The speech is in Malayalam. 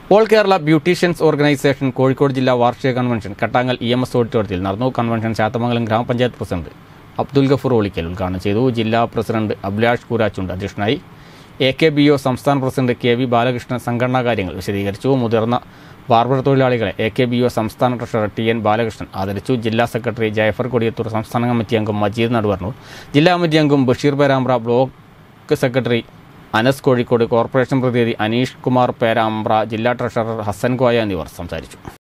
all Kerala beauticians organisation Kozhikode ജില്ലാ വാർഷിക convention Kattangal E M S ഓഡിറ്റോറിയത്തിൽ നടന്നു കൺവെൻഷൻ ചാത്തമംഗലം ഗ്രാമപഞ്ചായത്ത് പ്രസിഡന്റ് അബ്ദുൽ ഗഫൂർ ഒളിക്കൽ ഉദ്ഘാടനം ചെയ്തു ജില്ലാ പ്രസിഡന്റ് അഭിലാഷ് കൂരാച്ചുണ്ട് അധ്യക്ഷനായി എ കെ ബി ഒ സംസ്ഥാന പ്രസിഡന്റ് കെ വി ബാലകൃഷ്ണൻ സംഘടനാ കാര്യങ്ങൾ വിശദീകരിച്ചു മുതിർന്ന ബാർബർ തൊഴിലാളികളെ എ കെ ബി ഒ സംസ്ഥാന ട്രഷറർ ടി എൻ ബാലകൃഷ്ണൻ ആദരിച്ചു ജില്ലാ സെക്രട്ടറി ജയഫർ കൊടിയത്തൂർ സംസ്ഥാന കമ്മിറ്റി അംഗം മജീദ് നടുവർണൂർ ജില്ലാ കമ്മിറ്റി അംഗം Basheer Perambra block secretary Anas Kozhikode corporation പ്രതിനിധി അനീഷ് കുമാർ പേരാമ്പ്ര ജില്ലാ ട്രഷറർ ഹസൻ കോയ എന്നിവർ സംസാരിച്ചു